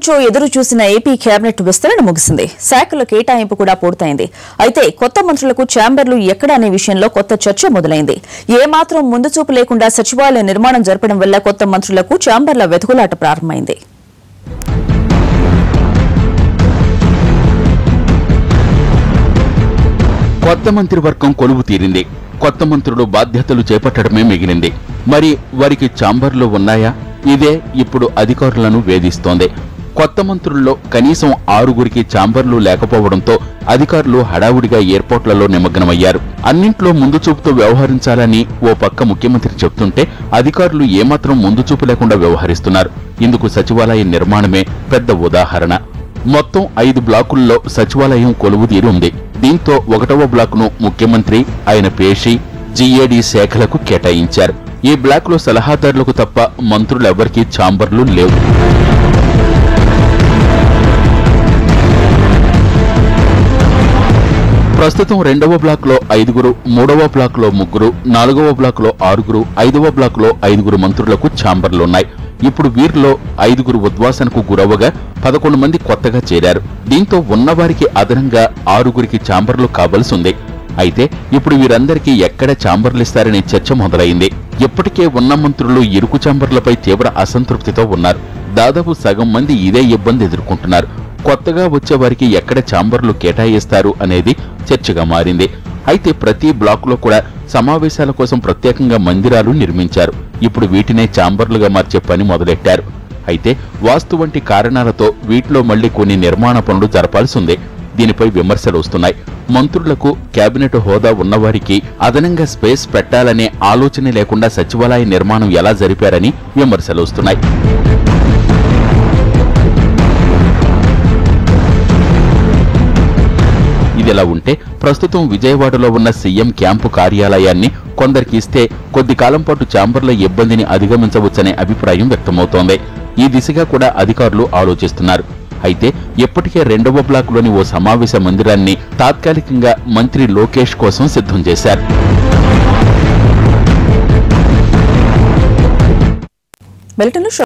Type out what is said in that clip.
నుంచో ఎదురు చూసిన ఏపీ కేబినెట్ విస్తరణ ముగిసింది శాఖల కేటాయింపు కూడా పూర్తయింది అయితే కొత్త మంత్రులకు ఛాంబర్లు ఎక్కడ అనే విషయంలో కొత్త చర్చ మొదలైంది ఏమాత్రం ముందు చూపు లేకుండా సచివాలయ నిర్మాణం జరపడం వల్ల కొత్త మంత్రులకు ఛాంబర్ల వెతుకులాట ప్రారంభమైంది కొత్త మంత్రివర్గం కొలువు తీరింది కొత్త మంత్రులు బాధ్యతలు చేపట్టడమే మిగిలింది మరి వారికి ఛాంబర్లు ఉన్నాయా ఇదే ఇప్పుడు అధికారులను వేధిస్తోంది కొత్త మంత్రుల్లో కనీసం ఆరుగురికి ఛాంబర్లు లేకపోవడంతో అధికారులు హడావుడిగా ఎయిర్పోర్ట్లలో నిమగ్నమయ్యారు అన్నింట్లో ముందు చూపుతో వ్యవహరించాలని ఓ పక్క ముఖ్యమంత్రి చెప్తుంటే అధికారులు ఏమాత్రం ముందు చూపు లేకుండా వ్యవహరిస్తున్నారు ఇందుకు సచివాలయ నిర్మాణమే పెద్ద ఉదాహరణ మొత్తం ఐదు బ్లాకుల్లో సచివాలయం కొలువు తీరి ఉంది దీంతో ఒకటవ బ్లాకును ముఖ్యమంత్రి ఆయన పేషి జీఏడీ శాఖలకు కేటాయించారు ఈ బ్లాక్లో సలహాదారులకు తప్ప మంత్రులెవ్వరికీ ఛాంబర్లు లేవు ప్రస్తుతం రెండవ బ్లాక్ లో ఐదుగురు మూడవ బ్లాక్ లో ముగ్గురు నాలుగవ బ్లాక్ లో ఆరుగురు ఐదవ బ్లాక్ లో ఐదుగురు మంత్రులకు ఛాంబర్లున్నాయి ఇప్పుడు వీరిలో ఐదుగురు ఉద్వాసనకు గురవ్వగా పదకొండు మంది కొత్తగా చేరారు దీంతో ఉన్నవారికి అదనంగా ఆరుగురికి ఛాంబర్లు కావాల్సి ఉంది అయితే ఇప్పుడు వీరందరికీ ఎక్కడ ఛాంబర్లు ఇస్తారనే చర్చ మొదలైంది ఇప్పటికే ఉన్న మంత్రులు ఇరుకు ఛాంబర్లపై తీవ్ర అసంతృప్తితో ఉన్నారు దాదాపు సగం మంది ఇదే ఇబ్బంది ఎదుర్కొంటున్నారు కొత్తగా వచ్చే వారికి ఎక్కడ ఛాంబర్లు కేటాయిస్తారు అనేది చర్చగా మారింది అయితే ప్రతి బ్లాకులో కూడా సమావేశాల కోసం ప్రత్యేకంగా మందిరాలు నిర్మించారు ఇప్పుడు వీటినే ఛాంబర్లుగా మార్చే పని మొదలెట్టారు అయితే వాస్తు వంటి కారణాలతో వీటిలో మళ్లీ కొన్ని నిర్మాణ పనులు జరపాల్సి ఉంది దీనిపై విమర్శలు వస్తున్నాయి మంత్రులకు కేబినెట్ హోదా ఉన్నవారికి అదనంగా స్పేస్ పెట్టాలనే ఆలోచన లేకుండా సచివాలయ నిర్మాణం ఎలా జరిపారని విమర్శలు వస్తున్నాయి ఇదిలా ఉంటే ప్రస్తుతం విజయవాడలో ఉన్న సీఎం క్యాంపు కార్యాలయాన్ని కొందరికి ఇస్తే కొద్ది కాలం పాటు ఛాంబర్ల ఇబ్బందిని అధిగమించవచ్చనే అభిప్రాయం వ్యక్తమవుతోంది ఈ దిశగా కూడా అధికారులు ఆలోచిస్తున్నారు అయితే ఇప్పటికే రెండవ బ్లాక్లోని ఓ సమావేశ మందిరాన్ని తాత్కాలికంగా మంత్రి లోకేష్ కోసం సిద్ధం చేశారు బులెటిన్లో